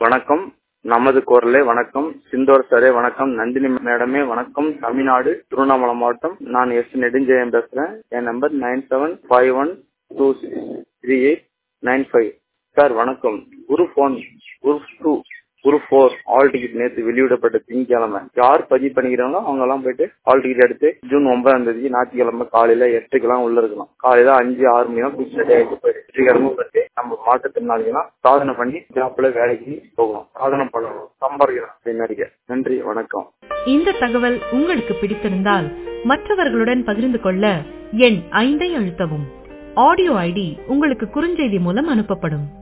வணக்கம் நமது குரலே வணக்கம் சிந்தோர் சாரே வணக்கம் நந்தினி மேடமே வணக்கம் தமிழ்நாடு திருவண்ணாமலை மாவட்டம் நான் எஸ் நெடுஞ்செழியன் பேசுறேன் என் number nine seven five one two six three eight nine five sir வணக்கம் குரு ஃபோன் குரு டூ குரு ஃபோர் ஆல் டிக்கெட் நேற்று வெளியிடப்பட்ட திங்கக்கிழமை யார் பதிவு பண்ணிக்கிறாங்களோ அவங்க எல்லாம் போயிட்டு ஆல் டிக்கெட் எடுத்து ஜூன் ஒன்பதாம் தேதி ஞாயிற்றுக்கிழமை காலையில எட்டுக்கெல்லாம் உள்ள இருக்கலாம் காலையில அஞ்சு ஆறு மணி நேரம் பிக்ஸ் ஆகிட்டு போயிட்டு வெற்றிகரமா பற்றி நம்ம மாற்றுத்திறனாளிகளாம் சாதனை பண்ணி ஜாப்ல வேலைக்கு போகலாம் சாதனை பண்ணணும் சம்பாதிக்கலாம் அப்படின்னு நன்றி வணக்கம் இந்த தகவல் உங்களுக்கு பிடித்திருந்தால் மற்றவர்களுடன் பகிர்ந்து கொள்ள எண் ஐந்தை அழுத்தவும் ஆடியோ ஐடி உங்களுக்கு குறுஞ்செய்தி மூலம் அனுப்பப்படும்